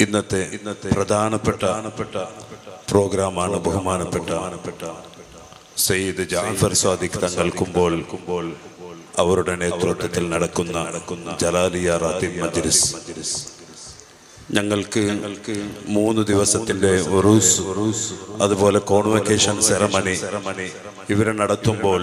ഇന്നത്തെ ഇന്നത്തെ പ്രധാനപ്പെട്ട പ്രോഗ്രാമാണ് ബഹുമാനപ്പെട്ട സയ്യിദ് ജാഫർ സ്വാദിഖ് തങ്ങൾ കുമ്പോൾ കുമ്പോൾ അവരുടെ നേതൃത്വത്തിൽ നടക്കുന്ന നടക്കുന്ന ജലാലിയ റാത്തിബ് മജ്ലിസ് ഞങ്ങൾക്ക് ഞങ്ങൾക്ക് മൂന്ന് ദിവസത്തിന്റെ ഉറൂസ് അതുപോലെ കോൺവെക്കേഷൻ സെറമണി ഇവരെ നടത്തുമ്പോൾ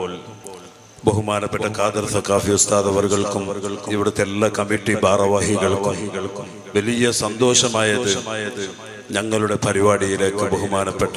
ബഹുമാനപ്പെട്ട ഖാദർ സക്കാഫി ഉസ്താദ് അവർകൾക്കും ഇവിടുത്തെ എല്ലാ കമ്മിറ്റി ഭാരവാഹികൾക്കും വലിയ സന്തോഷമായത് ഞങ്ങളുടെ പരിപാടിയിലേക്ക് ബഹുമാനപ്പെട്ട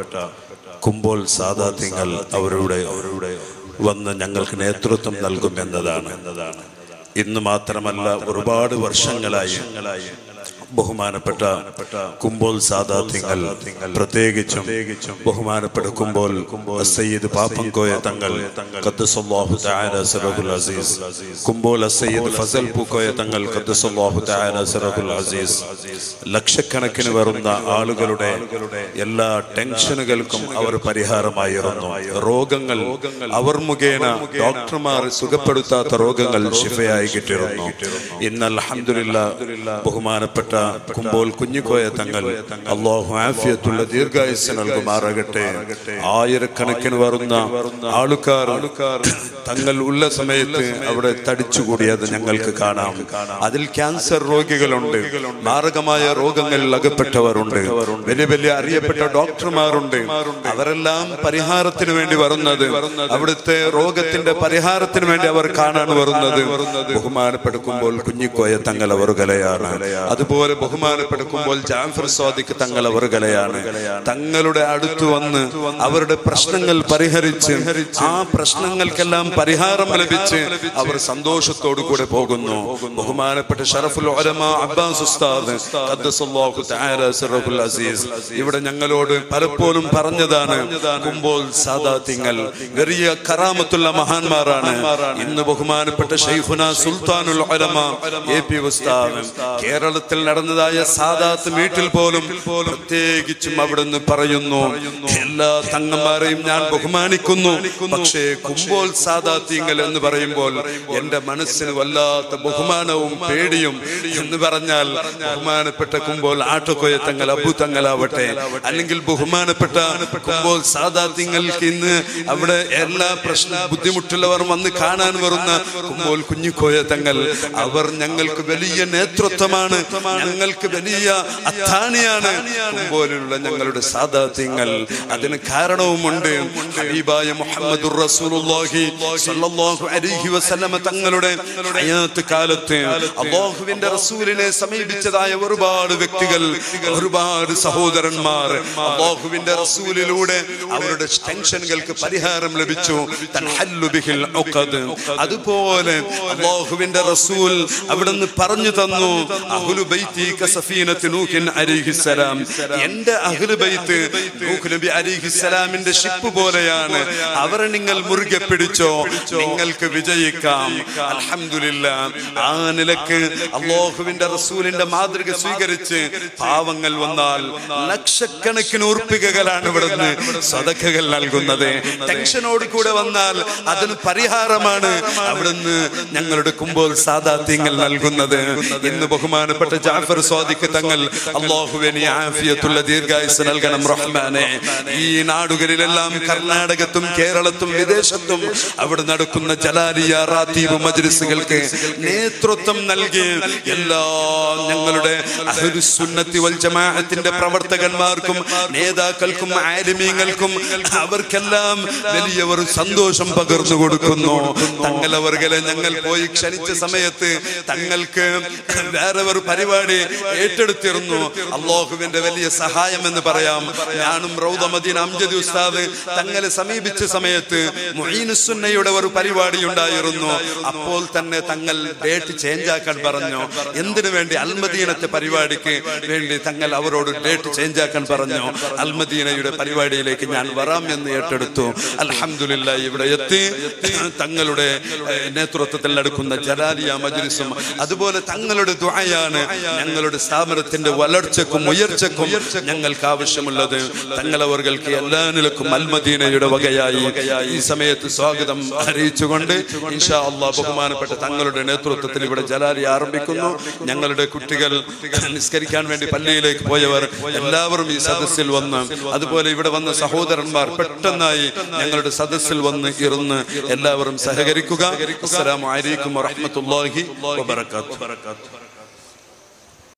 കുമ്പോൾ സാദാത്യങ്ങൾ അവരുടെ അവരുടെ വന്ന് ഞങ്ങൾക്ക് നേതൃത്വം നൽകും എന്നതാണ് എന്നതാണ് ഇന്ന് മാത്രമല്ല ഒരുപാട് വർഷങ്ങളായി ബഹുമാനപ്പെട്ട കുമ്പോൾ സാദാത്യങ്ങൾ പ്രത്യേകിച്ചും ബഹുമാനപ്പെട്ട കുമ്പോൾ സയ്യിദ് പാപ്പങ്കോയ തങ്ങൾ ഖദ്ദസല്ലാഹു തആല സിറഹുൽ അസീസ് കുമ്പോൾ സയ്യിദ് ഫസൽ പൂക്കോയ തങ്ങൾ ഖദ്ദസല്ലാഹു തആല സിറഹുൽ അസീസ് ലക്ഷക്കണക്കിന് വരുന്ന ആളുകളുടെ എല്ലാ ടെൻഷനുകൾക്കും അവർ പരിഹാരമായിരുന്നു രോഗങ്ങൾ അവർ മുഖേന ഡോക്ടർമാർ സുഖപ്പെടുത്താത്ത രോഗങ്ങൾ ശിഫയായി കിട്ടിയിരുന്നു ഇന്ന് അൽഹംദുലില്ലാ ബഹുമാനപ്പെട്ട കുമ്പോൾ കുഞ്ഞിക്കോയ തങ്ങൾ അള്ളാഹു ആഫിയത്തുള്ള ദീർഘായുസ് നൽകുമാറാകട്ടെ ആയിരക്കണക്കിന് വരുന്ന ആളുകാർ തങ്ങൾ ഉള്ള സമയത്ത് അവിടെ തടിച്ചുകൂടിയത് ഞങ്ങൾക്ക് കാണാം അതിൽ ക്യാൻസർ രോഗികളുണ്ട് മാരകമായ രോഗങ്ങളിൽ അകപ്പെട്ടവരുണ്ട് വലിയ വലിയ അറിയപ്പെട്ട ഡോക്ടർമാരുണ്ട് അവരെല്ലാം പരിഹാരത്തിന് വേണ്ടി വരുന്നത് അവിടുത്തെ രോഗത്തിന്റെ പരിഹാരത്തിന് വേണ്ടി അവർ കാണാൻ വരുന്നത് ബഹുമാനപ്പെടുക്കുമ്പോൾ കുഞ്ഞിക്കോയ തങ്ങൾ അവറുകലയാണ് അതുപോലെ ബഹുമാനപ്പെടുക്കുമ്പോൾ ജാഫർ സ്വാദിഖ് തങ്ങൾ അവറുകലയാണ് തങ്ങളുടെ അടുത്ത് വന്ന് അവരുടെ പ്രശ്നങ്ങൾ പരിഹരിച്ച് ആ പ്രശ്നങ്ങൾക്കെല്ലാം പരിഹാരം ലഭിച്ച് അവർ സന്തോഷത്തോടു കൂടെ പോകുന്നു ബഹുമാനപ്പെട്ട ഷറഫുൽ ഉലമ അബ്ബാസ് ഉസ്താദ് ഖദ്ദസല്ലാഹു തആല സിറഹുൽ അസീസ് ഇവിടെ ഞങ്ങളോട് പലപ്പോഴും പറഞ്ഞതാണ് കുമ്പോൾ സാദാത്യങ്ങൾ വലിയ കറാമത്തുള്ള മഹാന്മാരാണ് ഇന്ന് ബഹുമാനപ്പെട്ട ഷെയ്ഖുന സുൽത്താനുൽ ഉലമ എ പി ഉസ്താദ് കേരളത്തിൽ നടന്നതായ സാദാത്ത് വീട്ടിൽ പോലും പ്രത്യേകിച്ചും അവിടുന്ന് പറയുന്നു എല്ലാ തങ്ങന്മാരെയും ഞാൻ ബഹുമാനിക്കുന്നു പക്ഷേ കുമ്പോൾ സാദാത്യങ്ങൾ എന്ന് പറയുമ്പോൾ എന്റെ മനസ്സിന് വല്ലാത്ത ബഹുമാനവും പേടിയും എന്ന് പറഞ്ഞാൽ ബഹുമാനപ്പെട്ട കുമ്പോൾ ആട്ടുകൊയ തങ്ങൾ അബു തങ്ങളാവട്ടെ അല്ലെങ്കിൽ ബഹുമാനപ്പെട്ട കുമ്പോൾ സാദാത്യങ്ങൾക്ക് ഇന്ന് അവിടെ എല്ലാ പ്രശ്ന ബുദ്ധിമുട്ടുള്ളവർ വന്ന് കാണാൻ വരുന്ന കുമ്പോൾ കുഞ്ഞിക്കോയ തങ്ങൾ അവർ ഞങ്ങൾക്ക് വലിയ നേതൃത്വമാണ് ഞങ്ങൾക്ക് വലിയ അത്താണിയാണ് കുമ്പോലുള്ള ഞങ്ങളുടെ സാദാത്യങ്ങൾ അതിന് കാരണവുമുണ്ട് ഹബീബായ മുഹമ്മദുർ റസൂലുള്ളാഹി സ്വല്ലല്ലാഹു അലൈഹി വസല്ലമ തങ്ങളുടെ ഹയാത്ത് കാലത്ത് അല്ലാഹുവിന്റെ റസൂലിനെ സമീപിച്ചതായ ഒരുപാട് വ്യക്തികൾ ഒരുപാട് സഹോദരന്മാർ അല്ലാഹുവിന്റെ റസൂലിലൂടെ അവരുടെ ടെൻഷനുകൾക്ക് പരിഹാരം ലഭിച്ചു തൻഹല്ലു ബിഹിൽ ഉഖദ് അതുപോലെ അല്ലാഹുവിന്റെ റസൂൽ അവിടുന്ന് പറഞ്ഞു തന്നു അഹ്ലു ബൈത്തി കസഫീനത്ത് നൂഹിൻ അലൈഹിസ്സലാം എന്റെ അഹ്ലു ബൈത്ത് നൂഹ് നബി അലൈഹിസ്സലാമിന്റെ ഷിപ്പ് പോലെയാണ് അവരെ നിങ്ങൾ മുറുകെ പിടിച്ചോ നിങ്ങൾക്ക് വിജയിക്കാം അൽഹംദുലില്ല ആ നിലക്ക് അള്ളാഹുവിന്റെ റസൂലിന്റെ മാതൃക സ്വീകരിച്ച് പാവങ്ങൾ വന്നാൽ ലക്ഷക്കണക്കിന് ഉറുപ്പികകളാണ് ഇവിടുന്ന് സദക്കകൾ നൽകുന്നത് ടെൻഷനോട് കൂടെ വന്നാൽ അതിന് പരിഹാരമാണ് അവിടുന്ന് ഞങ്ങളുടെ കുമ്പോൾ സാദാത്യങ്ങൾ നൽകുന്നത് ഇന്ന് ബഹുമാനപ്പെട്ട ജാഫർ സ്വാദിഖ് തങ്ങൾ അള്ളാഹുവിന് ആഫിയത്തുള്ള ദീർഘായുസ് നൽകണം റഹ്മാനെ ഈ നാടുകളിലെല്ലാം കർണാടകത്തും കേരളത്തും വിദേശത്തും അവിടെ നടക്കുന്ന ജലാലിയ റാത്തീബ് മജ്ലിസുകൾക്ക് നേതൃത്വം നൽകി എല്ലാ ഞങ്ങളുടെ അഹ്ലുസുന്നത്തി വൽ ജമാഅത്തിന്റെ പ്രവർത്തകന്മാർക്കും നേതാക്കൾക്കും ആലിമീങ്ങൾക്കും അവർക്കെല്ലാം വലിയ ഒരു സന്തോഷം പകർന്നു കൊടുക്കുന്നു തങ്ങൾ അവർകളെ ഞങ്ങൾ പോയി ക്ഷണിച്ച സമയത്ത് തങ്ങൾക്ക് വേറെ ഒരു പരിപാടി ഏറ്റെടുത്തിരുന്നു അള്ളാഹുവിന്റെ വലിയ സഹായം എന്ന് പറയാം ഞാനും റൗദമദീൻ അംജദ് ഉസ്താദ് തങ്ങളെ സമീപിച്ച സമയത്ത് മുഈനുസുന്നയുടെ ഒരു പരിപാടി ഉണ്ടായിരുന്നു അപ്പോൾ തന്നെ തങ്ങൾ ഡേറ്റ് ചേഞ്ച് ആക്കാൻ പറഞ്ഞു എന്തിനു വേണ്ടി അൽമദീനത്തെ പരിപാടിക്ക് വേണ്ടി തങ്ങൾ അവരോട് ഡേറ്റ് ചേഞ്ച് ആക്കാൻ പറഞ്ഞു അൽമദീനയുടെ പരിപാടിയിലേക്ക് ഞാൻ വരാം എന്ന് ഏറ്റെടുത്തു അൽഹംദുലില്ല ഇവിടെ എത്തി തങ്ങളുടെ ഏഹ്, നേതൃത്വത്തിൽ നടക്കുന്ന ജലാലിയ മജ്ലിസും അതുപോലെ തങ്ങളുടെ ദുആയാണ് ഞങ്ങളുടെ സ്ഥാപനത്തിന്റെ വളർച്ചക്കും ഉയർച്ചക്കും ഞങ്ങൾക്ക് ആവശ്യമുള്ളത് തങ്ങളവർക്ക് എല്ലാ നിലക്കും അൽമദീനയുടെ വകയായി ഈ സമയത്ത് സ്വാഗതം അറിയിച്ചുകൊണ്ട് ഇൻഷാ അള്ളാഹ് ബഹുമാനപ്പെട്ട തങ്ങളുടെ നേതൃത്വത്തിൽ ഇവിടെ ജലാലി ആരംഭിക്കുന്നു ഞങ്ങളുടെ കുട്ടികൾ നിസ്കരിക്കാൻ വേണ്ടി പള്ളിയിലേക്ക് പോയവർ എല്ലാവരും ഈ സദസ്സിൽ വന്ന് അതുപോലെ ഇവിടെ വന്ന സഹോദരന്മാർ പെട്ടെന്നായി ഞങ്ങളുടെ സദസ്സിൽ വന്ന് ഇരുന്ന് എല്ലാവരും സഹകരിക്കുക അസ്സലാമു അലൈക്കും വറഹ്മത്തുള്ളാഹി വബറകാതുഹു